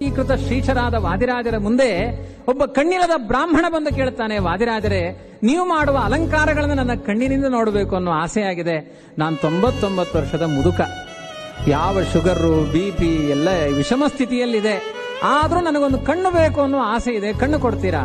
ಅಂಗೀಕೃತ ಶ್ರೀಚರಾದ ವಾದಿರಾಜರ ಮುಂದೆ ಒಬ್ಬ ಕಣ್ಣಿಲ್ಲದ ಬ್ರಾಹ್ಮಣ ಬಂದು ಕೇಳ್ತಾನೆ ವಾದಿರಾಜರೇ ನೀವು ಮಾಡುವ ಅಲಂಕಾರಗಳನ್ನು ನನ್ನ ಕಣ್ಣಿನಿಂದ ನೋಡಬೇಕು ಅನ್ನೋ ಆಸೆಯಾಗಿದೆ ನಾನು ತೊಂಬತ್ತೊಂಬತ್ತು ವರ್ಷದ ಮುದುಕ ಯಾವ ಶುಗರು ಬಿ ಪಿ ಎಲ್ಲ ವಿಷಮ ಸ್ಥಿತಿಯಲ್ಲಿದೆ ಆದ್ರೂ ನನಗೊಂದು ಕಣ್ಣು ಬೇಕು ಅನ್ನೋ ಆಸೆ ಇದೆ ಕಣ್ಣು ಕೊಡ್ತೀರಾ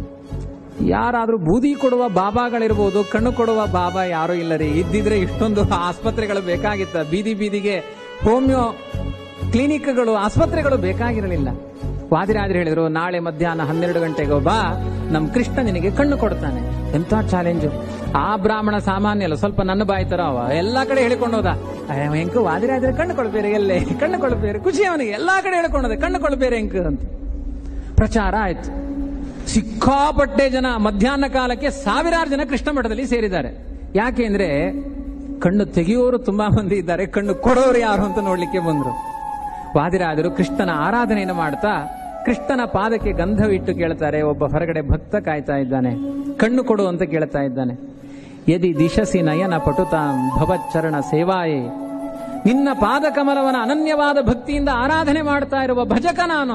ಯಾರಾದ್ರೂ ಬೂದಿ ಕೊಡುವ ಬಾಬಾಗಳಿರ್ಬೋದು ಕಣ್ಣು ಕೊಡುವ ಬಾಬಾ ಯಾರೂ ಇಲ್ಲ ರೀ ಇದ್ದಿದ್ರೆ ಇಷ್ಟೊಂದು ಆಸ್ಪತ್ರೆಗಳು ಬೇಕಾಗಿತ್ತ ಬೀದಿ ಬೀದಿಗೆ ಹೋಮಿಯೋ ಕ್ಲಿನಿಕ್ಗಳು ಆಸ್ಪತ್ರೆಗಳು ಬೇಕಾಗಿರಲಿಲ್ಲ ವಾದಿರಾಜರು ಹೇಳಿದ್ರು ನಾಳೆ ಮಧ್ಯಾಹ್ನ ಹನ್ನೆರಡು ಗಂಟೆಗೆ ಬಾ ನಮ್ ಕೃಷ್ಣ ನಿನಗೆ ಕಣ್ಣು ಕೊಡ್ತಾನೆ ಎಂತ ಚಾಲೆಂಜು ಆ ಬ್ರಾಹ್ಮಣ ಸಾಮಾನ್ಯ ಅಲ್ಲ ಸ್ವಲ್ಪ ನನ್ನ ಬಾಯಿ ತರ ಅವ ಎಲ್ಲಾ ಕಡೆ ಹೇಳಿಕೊಂಡು ಹೋದ ಹೆಂಕು ವಾದಿರಾಜರು ಕಣ್ಣು ಕೊಡ್ಬೇರೆ ಎಲ್ಲೇ ಕಣ್ಣು ಕೊಡ್ಬೇರೆ ಖುಷಿ ಅವನಿಗೆ ಎಲ್ಲಾ ಕಡೆ ಹೇಳ್ಕೊಂಡೋದ ಕಣ್ಣು ಕೊಡ್ಬೇರೆ ಹೆಂಕ್ ಅಂತ ಪ್ರಚಾರ ಆಯ್ತು ಸಿಕ್ಕಾಪಟ್ಟೆ ಜನ ಮಧ್ಯಾಹ್ನ ಕಾಲಕ್ಕೆ ಸಾವಿರಾರು ಜನ ಕೃಷ್ಣ ಮಠದಲ್ಲಿ ಸೇರಿದ್ದಾರೆ ಯಾಕೆ ಅಂದ್ರೆ ಕಣ್ಣು ತೆಗೆಯೋರು ತುಂಬಾ ಮಂದಿ ಇದ್ದಾರೆ ಕಣ್ಣು ಕೊಡೋರು ಯಾರು ಅಂತ ನೋಡ್ಲಿಕ್ಕೆ ಬಂದ್ರು ವಾದಿರಾಜರು ಕೃಷ್ಣನ ಆರಾಧನೆಯನ್ನು ಮಾಡ್ತಾ ಕೃಷ್ಣನ ಪಾದಕ್ಕೆ ಗಂಧವಿಟ್ಟು ಕೇಳ್ತಾರೆ ಒಬ್ಬ ಹೊರಗಡೆ ಭಕ್ತ ಕಾಯ್ತಾ ಇದ್ದಾನೆ ಕಣ್ಣು ಕೊಡು ಅಂತ ಕೇಳ್ತಾ ಇದ್ದಾನೆ ಯದಿ ದಿಶಸಿ ನಯನ ಪಟುತಾಂ ಭವಚ್ಚರಣ ಸೇವಾಯೇ ನಿನ್ನ ಪಾದಕಮಲವನ ಅನನ್ಯವಾದ ಭಕ್ತಿಯಿಂದ ಆರಾಧನೆ ಮಾಡ್ತಾ ಇರುವ ಭಜಕ ನಾನು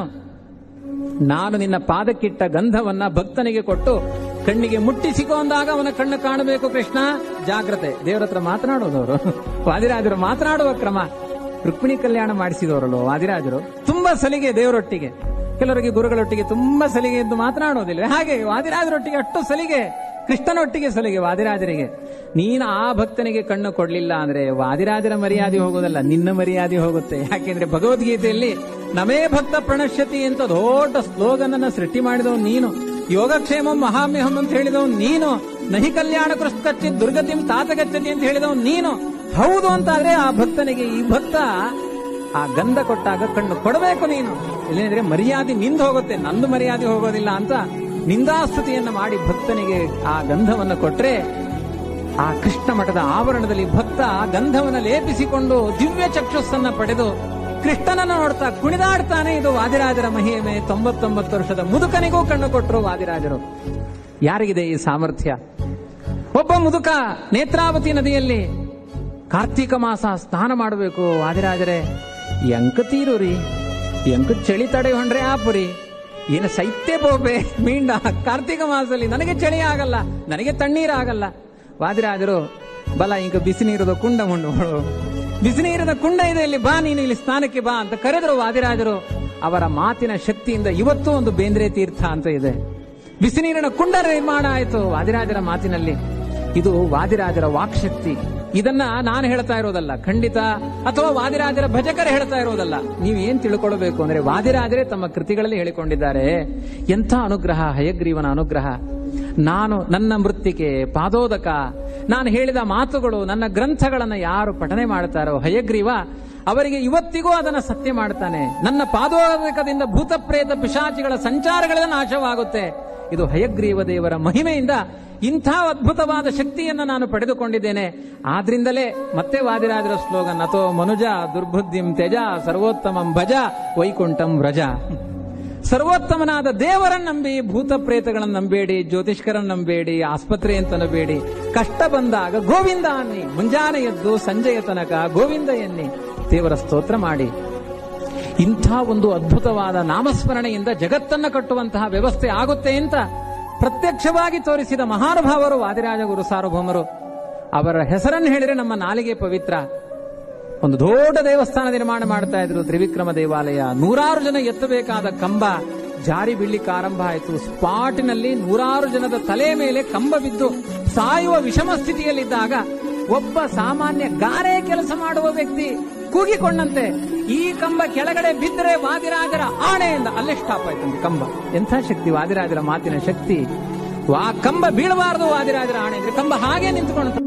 ನಾನು ನಿನ್ನ ಪಾದಕ್ಕಿಟ್ಟ ಗಂಧವನ್ನ ಭಕ್ತನಿಗೆ ಕೊಟ್ಟು ಕಣ್ಣಿಗೆ ಮುಟ್ಟಿಸಿಕೊ ಅಂದಾಗ ಅವನ ಕಣ್ಣು ಕಾಣಬೇಕು ಕೃಷ್ಣ ಜಾಗ್ರತೆ ದೇವರ ಹತ್ರ ಮಾತನಾಡೋದವರು ವಾದಿರಾಜರು ಮಾತನಾಡುವ ಕ್ರಮ ರುಕ್ಮಿಣಿ ಕಲ್ಯಾಣ ಮಾಡಿಸಿದವರಲ್ಲ ವಾದಿರಾಜರು ತುಂಬಾ ಸಲಿಗೆ ದೇವರೊಟ್ಟಿಗೆ ಕೆಲವರಿಗೆ ಗುರುಗಳೊಟ್ಟಿಗೆ ತುಂಬಾ ಸಲಿಗೆ ಎಂದು ಮಾತನಾಡೋದಿಲ್ಲ ಹಾಗೆ ವಾದಿರಾಜರೊಟ್ಟಿಗೆ ಅಷ್ಟು ಸಲಿಗೆ ಕೃಷ್ಣನೊಟ್ಟಿಗೆ ಸಲಿಗೆ ವಾದಿರಾಜರಿಗೆ ನೀನು ಆ ಭಕ್ತನಿಗೆ ಕಣ್ಣು ಕೊಡ್ಲಿಲ್ಲ ಅಂದ್ರೆ ವಾದಿರಾಜರ ಮರ್ಯಾದೆ ಹೋಗೋದಲ್ಲ ನಿನ್ನ ಮರ್ಯಾದೆ ಹೋಗುತ್ತೆ ಯಾಕೆಂದ್ರೆ ಭಗವದ್ಗೀತೆಯಲ್ಲಿ ನಮೇ ಭಕ್ತ ಪ್ರಣಶ್ಯತಿ ಅಂತ ದೊಡ್ಡ ಸ್ಲೋಗನ್ ಅನ್ನ ಸೃಷ್ಟಿ ಮಾಡಿದವನು ನೀನು ಯೋಗಕ್ಷೇಮ ಮಹಾಮ್ಯಹಂ ಅಂತ ಹೇಳಿದವನು ನೀನು ನಹಿ ಕಲ್ಯಾಣ ಕೃಷ್ಣಚ್ಚಿ ದುರ್ಗತಿಂ ತಾತಗಚ್ಚತಿ ಅಂತ ಹೇಳಿದವನು ನೀನು ಹೌದು ಅಂತಾದ್ರೆ ಆ ಭಕ್ತನಿಗೆ ಈ ಭಕ್ತ ಆ ಗಂಧ ಕೊಟ್ಟಾಗ ಕಣ್ಣು ಕೊಡಬೇಕು ನೀನು ಇಲ್ಲಂದ್ರೆ ಮರ್ಯಾದೆ ನಿಂದು ಹೋಗುತ್ತೆ ನಂದು ಮರ್ಯಾದೆ ಹೋಗೋದಿಲ್ಲ ಅಂತ ನಿಂದಾಸ್ತುತಿಯನ್ನ ಮಾಡಿ ಭಕ್ತನಿಗೆ ಆ ಗಂಧವನ್ನು ಕೊಟ್ರೆ ಆ ಕೃಷ್ಣ ಮಠದ ಆವರಣದಲ್ಲಿ ಭಕ್ತ ಗಂಧವನ್ನು ಲೇಪಿಸಿಕೊಂಡು ದಿವ್ಯ ಚಕ್ಷುಸ್ಸನ್ನ ಪಡೆದು ಕೃಷ್ಣನನ್ನು ನೋಡ್ತಾ ಕುಣಿದಾಡ್ತಾನೆ ಇದು ವಾದಿರಾಜರ ಮಹಿಮೆ ತೊಂಬತ್ತೊಂಬತ್ತು ವರ್ಷದ ಮುದುಕನಿಗೂ ಕಣ್ಣು ಕೊಟ್ಟರು ವಾದಿರಾಜರು ಯಾರಿಗಿದೆ ಈ ಸಾಮರ್ಥ್ಯ ಒಬ್ಬ ಮುದುಕ ನೇತ್ರಾವತಿ ನದಿಯಲ್ಲಿ ಕಾರ್ತೀಕ ಮಾಸ ಸ್ನಾನ ಮಾಡಬೇಕು ವಾದಿರಾಜರೇ ಎಂಕ ತೀರುರಿ ಎಂಕ ಚಳಿ ತಡೆ ಹೊಂಡ್ರೆ ಆಪುರಿ ಏನು ಸೈತ್ಯ ಬೋಬೆ ಮೀಂಡ ಕಾರ್ತೀಕ ಮಾಸದಲ್ಲಿ ನನಗೆ ಚಳಿ ಆಗಲ್ಲ ನನಗೆ ತಣ್ಣೀರಾಗಲ್ಲ ವಾದಿರಾಜರು ಬಲ ಇಂಕ ಬಿಸಿ ನೀರದ ಕುಂಡ ಮುಂಡು ಬಿಸಿ ನೀರಿನ ಕುಂಡ ಇದೆ ಇಲ್ಲಿ ಬಾ ನೀನು ಇಲ್ಲಿ ಸ್ನಾನಕ್ಕೆ ಬಾ ಅಂತ ಕರೆದರು ವಾದಿರಾಜರು ಅವರ ಮಾತಿನ ಶಕ್ತಿಯಿಂದ ಇವತ್ತು ಒಂದು ಬೇಂದ್ರೆ ತೀರ್ಥ ಅಂತ ಇದೆ ಬಿಸಿ ನೀರಿನ ಕುಂಡ ನಿರ್ಮಾಣ ಆಯಿತು ವಾದಿರಾಜರ ಮಾತಿನಲ್ಲಿ ಇದು ವಾದಿರಾಜರ ವಾಕ್ಶಕ್ತಿ ಇದನ್ನ ನಾನು ಹೇಳ್ತಾ ಇರೋದಲ್ಲ ಖಂಡಿತ ಅಥವಾ ವಾದಿರಾಜರ ಭಜಕರು ಹೇಳ್ತಾ ಇರೋದಲ್ಲ ನೀವು ಏನ್ ತಿಳ್ಕೊಳ್ಬೇಕು ಅಂದ್ರೆ ವಾದಿರಾಜರೇ ತಮ್ಮ ಕೃತಿಗಳಲ್ಲಿ ಹೇಳಿಕೊಂಡಿದ್ದಾರೆ ಎಂಥ ಅನುಗ್ರಹ ಹಯಗ್ರೀವನ ಅನುಗ್ರಹ ನಾನು ನನ್ನ ಮೃತ್ತಿಕೆ ಪಾದೋದಕ ನಾನು ಹೇಳಿದ ಮಾತುಗಳು ನನ್ನ ಗ್ರಂಥಗಳನ್ನ ಯಾರು ಪಠನೆ ಮಾಡ್ತಾರೋ ಹಯಗ್ರೀವ ಅವರಿಗೆ ಇವತ್ತಿಗೂ ಅದನ್ನ ಸತ್ಯ ಮಾಡ್ತಾನೆ ನನ್ನ ಪಾದೋದಕದಿಂದ ಭೂತ ಪ್ರೇತ ಪಿಶಾಚಿಗಳ ಸಂಚಾರಗಳೆಲ್ಲ ನಾಶವಾಗುತ್ತೆ ಇದು ಹಯಗ್ರೀವ ದೇವರ ಮಹಿಮೆಯಿಂದ ಇಂಥ ಅದ್ಭುತವಾದ ಶಕ್ತಿಯನ್ನು ನಾನು ಪಡೆದುಕೊಂಡಿದ್ದೇನೆ ಆದ್ರಿಂದಲೇ ಮತ್ತೆ ವಾದಿರಾಜರ ಸ್ಲೋಗನ್ ಅಥೋ ಮನುಜ ದುರ್ಬುದ್ಧಿಂ ತ್ಯಜ ಸರ್ವೋತ್ತಮಂ ಭಜ ವೈಕುಂಠಂ ವ್ರಜ ಸರ್ವೋತ್ತಮನಾದ ದೇವರನ್ನ ನಂಬಿ ಭೂತ ಪ್ರೇತಗಳನ್ನು ನಂಬೇಡಿ ಜ್ಯೋತಿಷ್ಕರನ್ನ ನಂಬೇಡಿ ಆಸ್ಪತ್ರೆ ಅಂತ ನಂಬೇಡಿ ಕಷ್ಟ ಬಂದಾಗ ಗೋವಿಂದ ಅನ್ನಿ ಮುಂಜಾನೆ ಎದ್ದು ಸಂಜೆಯ ತನಕ ಗೋವಿಂದ ಎನ್ನಿ ದೇವರ ಸ್ತೋತ್ರ ಮಾಡಿ ಇಂಥ ಒಂದು ಅದ್ಭುತವಾದ ನಾಮಸ್ಮರಣೆಯಿಂದ ಜಗತ್ತನ್ನ ಕಟ್ಟುವಂತಹ ವ್ಯವಸ್ಥೆ ಆಗುತ್ತೆ ಅಂತ ಪ್ರತ್ಯಕ್ಷವಾಗಿ ತೋರಿಸಿದ ಮಹಾನುಭಾವರು ವಾದಿರಾಜ ಗುರು ಸಾರ್ವಭೌಮರು ಅವರ ಹೆಸರನ್ನು ಹೇಳಿದ್ರೆ ನಮ್ಮ ನಾಲಿಗೆ ಪವಿತ್ರ ಒಂದು ದೊಡ್ಡ ದೇವಸ್ಥಾನ ನಿರ್ಮಾಣ ಮಾಡ್ತಾ ಇದ್ರು ತ್ರಿವಿಕ್ರಮ ದೇವಾಲಯ ನೂರಾರು ಜನ ಎತ್ತಬೇಕಾದ ಕಂಬ ಜಾರಿ ಬೀಳ್ಲಿಕ್ಕೆ ಆರಂಭ ಆಯಿತು ಸ್ಪಾಟಿನಲ್ಲಿ ನೂರಾರು ಜನದ ತಲೆ ಮೇಲೆ ಕಂಬ ಬಿದ್ದು ಸಾಯುವ ವಿಷಮ ಸ್ಥಿತಿಯಲ್ಲಿದ್ದಾಗ ಒಬ್ಬ ಸಾಮಾನ್ಯ ಗಾರೆ ಕೆಲಸ ಮಾಡುವ ವ್ಯಕ್ತಿ ಕೂಗಿಕೊಂಡಂತೆ ಈ ಕಂಬ ಕೆಳಗಡೆ ಬಿದ್ದರೆ ವಾದಿರಾಜರ ಆಣೆಯಿಂದ ಅಲ್ಲೇ ಸ್ಟಾಪ್ ಆಯ್ತಂತೆ ಕಂಬ ಎಂಥ ಶಕ್ತಿ ವಾದಿರಾಜರ ಮಾತಿನ ಶಕ್ತಿ ವಾ ಕಂಬ ಬೀಳಬಾರದು ವಾದಿರಾಜರ ಆಣೆ ಅಂದ್ರೆ ಕಂಬ ಹಾಗೆ ನಿಂತ್ಕೊಂಡು